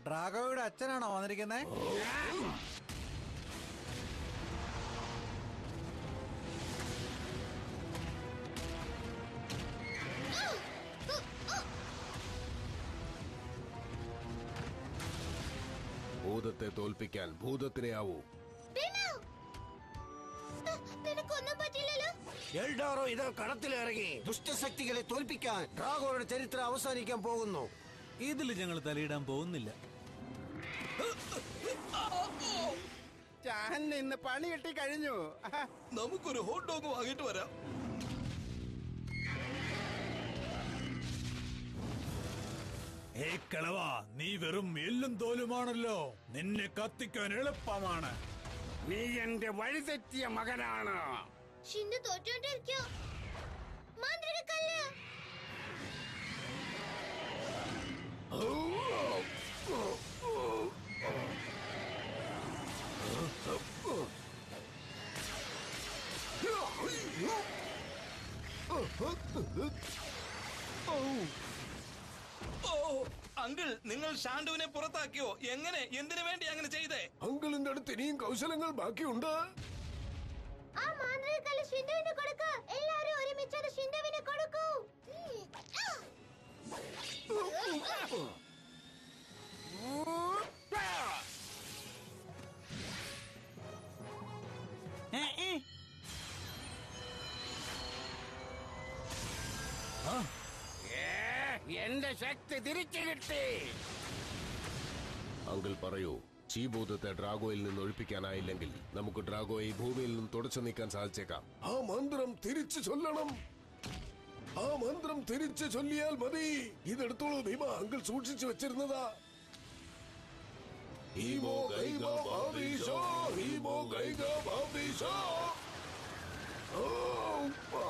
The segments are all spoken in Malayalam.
ഡ്രാഗോയുടെ അച്ഛനാണോ വന്നിരിക്കുന്നേ ഭൂതത്തെ തോൽപ്പിക്കാൻ ഭൂതത്തിനെ ആവൂ ഭീമ! അഹ്, നിനക്കൊന്നും പറ്റില്ലല്ലോ എൽഡാറോ ഇത് കളത്തിലിറങ്ങി ദുഷ്ടശക്തികളെ തോൽപ്പിക്കാൻ ഡ്രാഗോയുടെ ചരിത്രം അവസാനിക്കാൻ പോകുന്നു ഇതിൽ ഞങ്ങൾ തലയിടാൻ പോകുന്നില്ല ഞാൻ ഇന്ന് പണി കിട്ടി കഴിഞ്ഞു നമുക്കൊരു ഹോട്ട് ഡോഗ് വാങ്ങിട്ട് വരാം ഏയ് കിളവാ നീ വെറും എല്ലും തോലുമാണല്ലോ നിന്നെ കത്തിക്കാൻ എളുപ്പമാണ് നീ എന്റെ വഴിതെറ്റിയ മകനാണ് ഷിന്നു തോറ്റുകൊണ്ടിരിക്കോ മാന്ത്രിക കല്ല് ഓ അങ്കിൾ നിങ്ങൾ ഷാണ്ടുവിനെ പുറത്താക്കിയോ എങ്ങനെ എന്തിനു വേണ്ടി അങ്ങനെ ചെയ്തേ അങ്കിളിന്റെ അടുത്ത് ഇനിയും കൗശലങ്ങൾ ബാക്കിയുണ്ട് ആ മാന്ത്രിക കല്ല് ഷിന്ദുവിന് കൊടുക്ക് എല്ലാരും ഒരുമിച്ച് അത് ഷിന്ദുവിന് കൊടുക്കൂ ഉം. ആ! ഏ, എന്റെ ശക്തി തിരിച്ചു കിട്ടി അങ്കിൾ പറയൂ ചീഭൂതത്തെ ഡ്രാഗോയിൽ നിന്ന് ഒഴിപ്പിക്കാനായില്ലെങ്കിൽ നമുക്ക് ഡ്രാഗോയെ ഈ ഭൂമിയിൽ നിന്ന് തുടച്ചു നീക്കാൻ സാധിച്ചേക്കാം ആ മന്ത്രം തിരിച്ചു ചൊല്ലണം ആ മന്ത്രം തിരിച്ചു ചൊല്ലിയാൽ മതി ഇതെടുത്തോളൂ ഭീമ അങ്കിൾ സൂക്ഷിച്ചു വെച്ചിരുന്നതാ ഹീമോ ഗൈഗ ഭാവീശോ, ഹീമോ ഗൈഗ ഭാവീശോ. ഓ, ആ.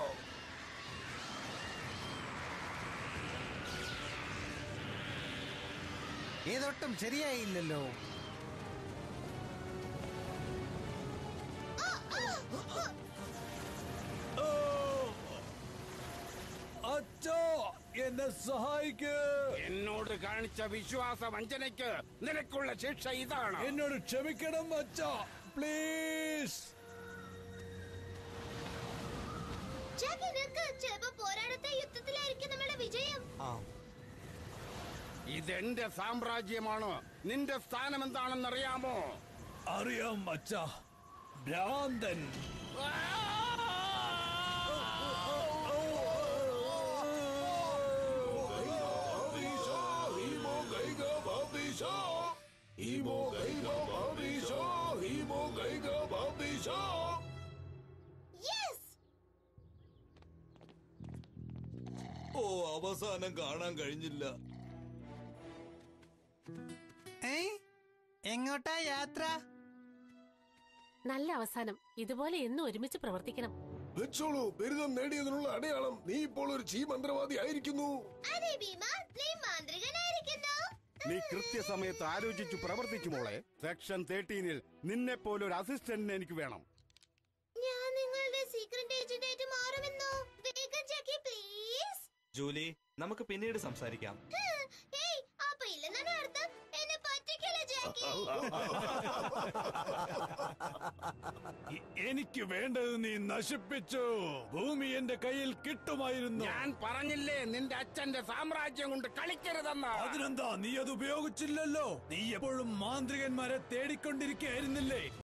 ഇതൊട്ടും ശരിയായില്ലല്ലോ അച്ഛോ എന്നെ സഹായിക്ക് എന്നോട് കാണിച്ച വിശ്വാസ വഞ്ചനയ്ക്ക് നിനക്കുള്ള ശിക്ഷ ഇതാണ് എന്നോട് ക്ഷമിക്കണം അച്ഛ പ്ലീസ് ജാക്കി നിൽക്ക് ചിലപ്പോ പോരാടത്തെ യുദ്ധത്തിലായിരിക്കും നമ്മുടെ വിജയം ഇതെന്റെ സാമ്രാജ്യമാണ് നിന്റെ സ്ഥാനം എന്താണെന്നറിയാമോ അറിയാം അച്ഛ ഭ്രാന്തൻ ഭാവീശോ, ഹീമോ ഗൈഗ ഭാവീശോ. ഹീമോ ഗൈഗ ഭാവീശോ, ഹീമോ ഗൈഗ ഭാവീശോ. യെസ് ഓ അവസാനം കാണാൻ കഴിഞ്ഞില്ല ഏയ് എങ്ങോട്ടാ യാത്ര നല്ല അവസാനം ഇതുപോലെ എന്നും ഒരുമിച്ച് പ്രവർത്തിക്കണം വെച്ചോളൂ ബിരുദം നേടിയതിനുള്ള അടയാളം നീ ഇപ്പോൾ ഒരു ചീ മന്ത്രവാദി ആയിരിക്കുന്നു അതെ ഭീമ നീ മാന്ത്രികനായിരിക്കുന്നു നീ കൃത്യസമയത്ത് ആലോചിച്ചു പ്രവർത്തിച്ചു മോളെ സെക്ഷൻ തേർട്ടീനിൽ നിന്നെ പോലൊരു അസിസ്റ്റന്റിനെ എനിക്ക് വേണം ഞാൻ നിങ്ങളുടെ സീക്രട്ട് ഏജന്റ് ആയിട്ട് മാറുമെന്നോ വേഗം ജാക്കി പ്ലീസ് ജൂലി നമുക്ക് പിന്നീട് സംസാരിക്കാം ഏയ് അപ്പൊ ഇല്ലെന്നാണ് അർത്ഥം എന്നെ പറ്റിക്കല ജാക്കി എ- എനിക്ക് വേണ്ടത് നീ നശിപ്പിച്ചു ഭൂമി എന്റെ കയ്യിൽ കിട്ടുമായിരുന്നു ഞാൻ പറഞ്ഞില്ലേ നിന്റെ അച്ഛന്റെ സാമ്രാജ്യം കൊണ്ട് കളിക്കരുതെന്ന് അതിനെന്താ നീ അത് ഉപയോഗിച്ചില്ലല്ലോ നീ എപ്പോഴും മാന്ത്രികന്മാരെ തേടിക്കൊണ്ടിരിക്കുകയായിരുന്നില്ലേ